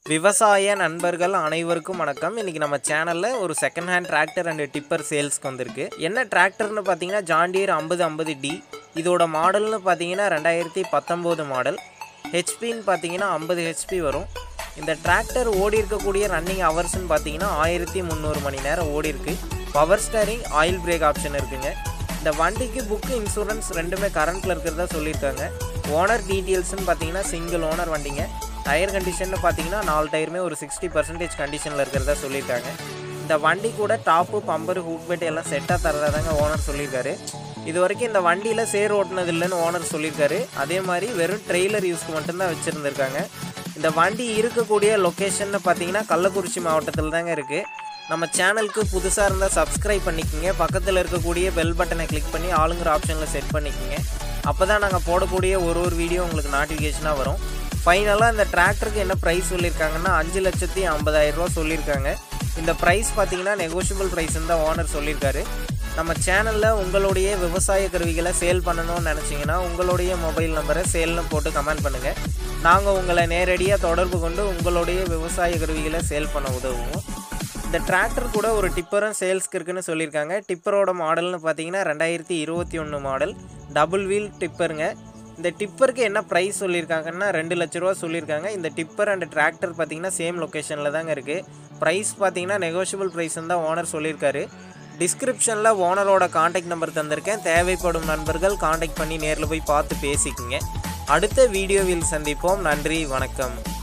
விவசாய நண்பர்கள் அனைவருக்கும் வணக்கம் இன்றைக்கி நம்ம சேனலில் ஒரு second hand tractor and tipper சேல்ஸ்க்கு வந்திருக்கு என்ன டிராக்டர்னு பார்த்தீங்கன்னா ஜாண்டியர் ஐம்பது ஐம்பது டி இதோட மாடல்னு பார்த்தீங்கன்னா ரெண்டாயிரத்தி பத்தொம்போது மாடல் ஹெச்பின்னு பார்த்தீங்கன்னா ஐம்பது ஹெச்பி வரும் இந்த டிராக்டர் ஓடி இருக்கக்கூடிய ரன்னிங் ஹவர்ஸ்னு பார்த்தீங்கன்னா ஆயிரத்தி முந்நூறு மணி நேரம் ஓடி இருக்கு power steering oil brake option இருக்குங்க இந்த வண்டிக்கு புக்கு இன்சூரன்ஸ் ரெண்டுமே கரண்ட்டில் இருக்கிறதா சொல்லியிருக்காங்க ஓனர் டீட்டெயில்ஸ்னு பார்த்தீங்கன்னா சிங்கிள் ஓனர் வண்டிங்க டயர் கண்டிஷன் பார்த்தீங்கன்னா நாலு டயருமே ஒரு சிக்ஸ்டி பர்சன்டேஜ் கண்டிஷனில் இருக்கிறதா சொல்லியிருக்காங்க இந்த வண்டி கூட டாப்பு பம்பர் ஹூட் பெட் எல்லாம் செட்டாக தரதா தாங்க ஓனர் சொல்லியிருக்காரு இது வரைக்கும் இந்த வண்டியில் சேர் ஓட்டினது இல்லைன்னு ஓனர் சொல்லியிருக்காரு அதே மாதிரி வெறும் ட்ரெய்லர் யூஸ்க்கு மட்டும்தான் வச்சுருந்துருக்காங்க இந்த வண்டி இருக்கக்கூடிய லொக்கேஷன் பார்த்தீங்கன்னா கள்ளக்குறிச்சி மாவட்டத்தில் தாங்க இருக்குது நம்ம சேனலுக்கு புதுசாக இருந்தால் சப்ஸ்கிரைப் பண்ணிக்கோங்க பக்கத்தில் இருக்கக்கூடிய பெல் பட்டனை கிளிக் பண்ணி ஆளுங்கிற ஆப்ஷனில் செட் பண்ணிக்கோங்க அப்போ தான் நாங்கள் போடக்கூடிய ஒரு ஒரு வீடியோ உங்களுக்கு நோட்டிஃபிகேஷனாக வரும் ஃபைனலாக இந்த டிராக்டருக்கு என்ன ப்ரைஸ் சொல்லியிருக்காங்கன்னா அஞ்சு லட்சத்தி ஐம்பதாயிரம் ரூபா சொல்லியிருக்காங்க இந்த ப்ரைஸ் பார்த்தீங்கன்னா நெகோஷியபிள் ப்ரைஸ்ன்னு தான் ஓனர் சொல்லியிருக்காரு நம்ம சேனலில் உங்களுடைய விவசாய கருவிகளை சேல் பண்ணணும்னு நினச்சிங்கன்னா உங்களுடைய மொபைல் நம்பரை சேல்னு போட்டு கமெண்ட் பண்ணுங்கள் நாங்கள் உங்களை நேரடியாக தொடர்பு கொண்டு உங்களுடைய விவசாய கருவிகளை சேல் பண்ண உதவுவோம் இந்த டிராக்டர் கூட ஒரு டிப்பரும் சேல்ஸ்க்கு இருக்குன்னு சொல்லியிருக்காங்க டிப்பரோட மாடல்னு பார்த்தீங்கன்னா ரெண்டாயிரத்தி இருபத்தி ஒன்று மாடல் டபுள் வீல் டிப்பருங்க இந்த டிப்பருக்கு என்ன ப்ரைஸ் சொல்லியிருக்காங்கன்னா ரெண்டு லட்ச ரூபா சொல்லியிருக்காங்க இந்த டிப்பர் அண்ட் டிராக்டர் பார்த்தீங்கன்னா சேம் லொக்கேஷனில் தாங்க இருக்குது ப்ரைஸ் பார்த்தீங்கன்னா நெகோஷியபிள் ப்ரைஸ்ன்னு தான் ஓனர் சொல்லியிருக்காரு டிஸ்கிரிப்ஷனில் ஓனரோட காண்டாக்ட் நம்பர் தந்திருக்கேன் தேவைப்படும் நண்பர்கள் காண்டாக்ட் பண்ணி நேரில் போய் பார்த்து பேசிக்கங்க அடுத்த வீடியோவில் சந்திப்போம் நன்றி வணக்கம்